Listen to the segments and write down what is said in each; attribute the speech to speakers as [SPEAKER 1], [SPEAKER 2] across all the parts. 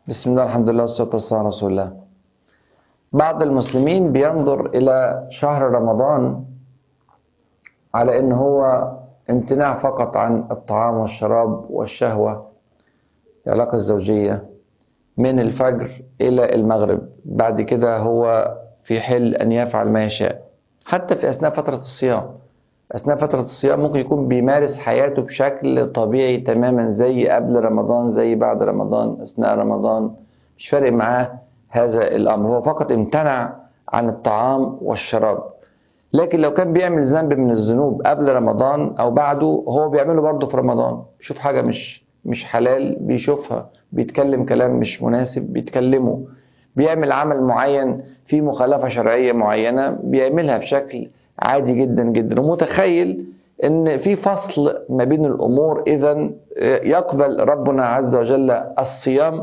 [SPEAKER 1] بسم الله الحمد لله والصلاة والسلام على رسول الله بعض المسلمين بينظر إلى شهر رمضان على إن هو امتناع فقط عن الطعام والشراب والشهوة العلاقة الزوجية من الفجر إلى المغرب بعد كده هو في حل أن يفعل ما يشاء حتى في أثناء فترة الصيام أثناء فترة الصيام ممكن يكون بيمارس حياته بشكل طبيعي تماما زي قبل رمضان زي بعد رمضان أثناء رمضان مش فارق معاه هذا الأمر هو فقط امتنع عن الطعام والشراب لكن لو كان بيعمل ذنب من الذنوب قبل رمضان أو بعده هو بيعمله برضه في رمضان بيشوف حاجة مش مش حلال بيشوفها بيتكلم كلام مش مناسب بيتكلمه بيعمل عمل معين في مخالفة شرعية معينة بيعملها بشكل عادي جدا جدا ومتخيل ان في فصل ما بين الامور اذا يقبل ربنا عز وجل الصيام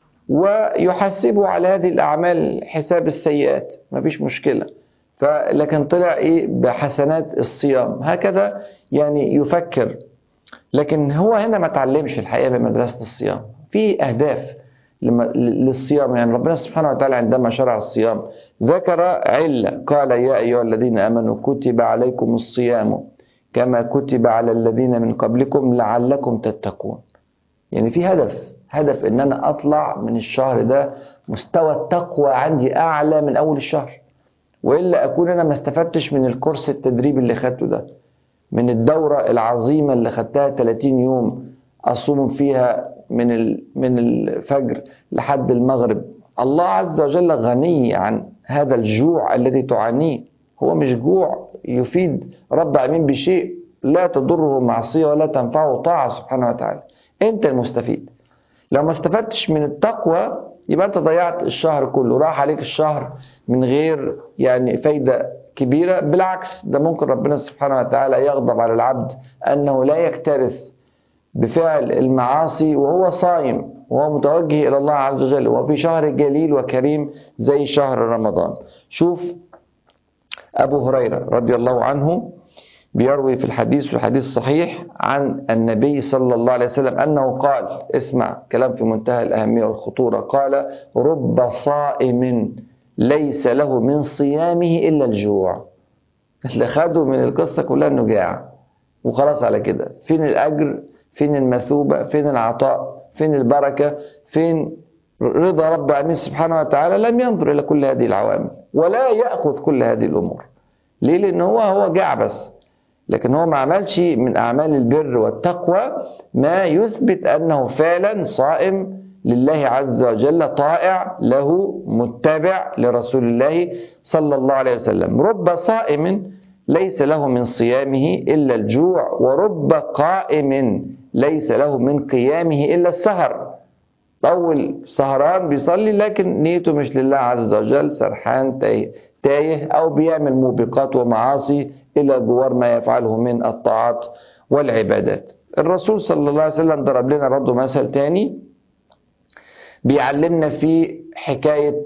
[SPEAKER 1] ويحاسبه على هذه الاعمال حساب السيئات مفيش مشكله فلكن طلع ايه بحسنات الصيام هكذا يعني يفكر لكن هو هنا ما تعلمش الحقيقه بمدرسه الصيام في اهداف للصيام يعني ربنا سبحانه وتعالى عندما شرع الصيام ذكر علة قال يا أيها الذين آمنوا كتب عليكم الصيام كما كتب على الذين من قبلكم لعلكم تتقون يعني في هدف هدف ان انا اطلع من الشهر ده مستوى التقوى عندي اعلى من اول الشهر والا اكون انا ما استفدتش من الكورس التدريبي اللي خدته ده من الدورة العظيمة اللي خدتها 30 يوم اصوم فيها من من الفجر لحد المغرب الله عز وجل غني عن هذا الجوع الذي تعانيه هو مش جوع يفيد رب امين بشيء لا تضره معصيه ولا تنفعه طاعه سبحانه وتعالى انت المستفيد لو ما استفدتش من التقوى يبقى انت ضيعت الشهر كله راح عليك الشهر من غير يعني فايده كبيره بالعكس ده ممكن ربنا سبحانه وتعالى يغضب على العبد انه لا يكترث بفعل المعاصي وهو صايم وهو متوجه الى الله عز وجل وفي شهر جليل وكريم زي شهر رمضان شوف ابو هريره رضي الله عنه بيروي في الحديث في الحديث الصحيح عن النبي صلى الله عليه وسلم انه قال اسمع كلام في منتهى الاهميه والخطوره قال رب صائم ليس له من صيامه الا الجوع اللي خده من القصه كلها انه جاع وخلاص على كده فين الاجر فين المثوبة فين العطاء فين البركة فين رضا رب العالمين سبحانه وتعالى لم ينظر إلى كل هذه العوامل ولا يأخذ كل هذه الأمور ليه لأن هو هو جاع بس لكن هو ما عملش من أعمال البر والتقوى ما يثبت أنه فعلا صائم لله عز وجل طائع له متبع لرسول الله صلى الله عليه وسلم رب صائم ليس له من صيامه إلا الجوع ورب قائم ليس له من قيامه إلا السهر طول سهران بيصلي لكن نيته مش لله عز وجل سرحان تايه, تايه أو بيعمل موبقات ومعاصي إلى جوار ما يفعله من الطاعات والعبادات الرسول صلى الله عليه وسلم ضرب لنا برضه مثل تاني بيعلمنا في حكاية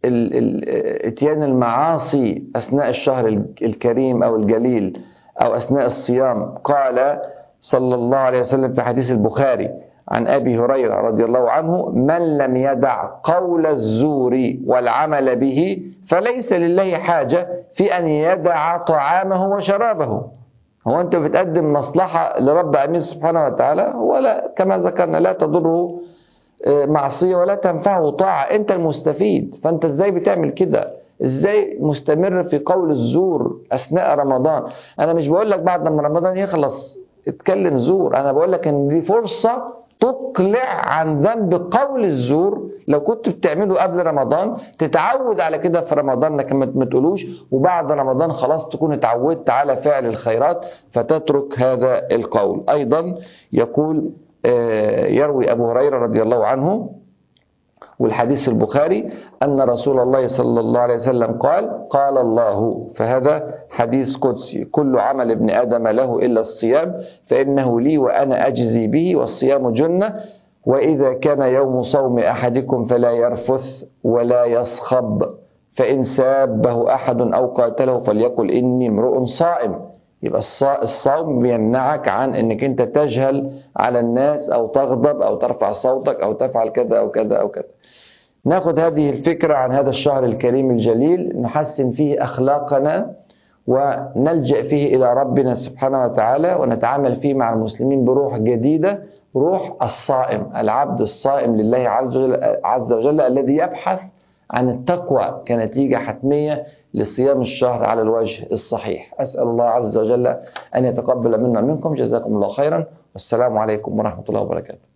[SPEAKER 1] اتيان المعاصي اثناء الشهر الكريم او الجليل او اثناء الصيام قال صلى الله عليه وسلم في حديث البخاري عن ابي هريره رضي الله عنه من لم يدع قول الزور والعمل به فليس لله حاجه في ان يدع طعامه وشرابه هو انت بتقدم مصلحه لرب امين سبحانه وتعالى ولا كما ذكرنا لا تضره معصية ولا تنفعه طاعة أنت المستفيد فأنت إزاي بتعمل كده إزاي مستمر في قول الزور أثناء رمضان أنا مش بقول لك بعد ما رمضان يخلص اتكلم زور أنا بقول لك إن دي فرصة تقلع عن ذنب قول الزور لو كنت بتعمله قبل رمضان تتعود على كده في رمضان انك ما تقولوش وبعد رمضان خلاص تكون اتعودت على فعل الخيرات فتترك هذا القول ايضا يقول يروي أبو هريرة رضي الله عنه والحديث البخاري أن رسول الله صلى الله عليه وسلم قال قال الله فهذا حديث قدسي كل عمل ابن آدم له إلا الصيام فإنه لي وأنا أجزي به والصيام جنة وإذا كان يوم صوم أحدكم فلا يرفث ولا يصخب فإن سابه أحد أو قاتله فليقل إني امرؤ صائم يبقى الص- الصوم بيمنعك عن انك انت تجهل على الناس او تغضب او ترفع صوتك او تفعل كذا او كذا او كذا ناخذ هذه الفكرة عن هذا الشهر الكريم الجليل نحسن فيه أخلاقنا ونلجأ فيه إلى ربنا سبحانه وتعالى ونتعامل فيه مع المسلمين بروح جديدة روح الصائم العبد الصائم لله عز وجل, عز وجل الذي يبحث عن التقوى كنتيجة حتمية لصيام الشهر على الوجه الصحيح أسأل الله عز وجل أن يتقبل منا منكم جزاكم الله خيرا والسلام عليكم ورحمة الله وبركاته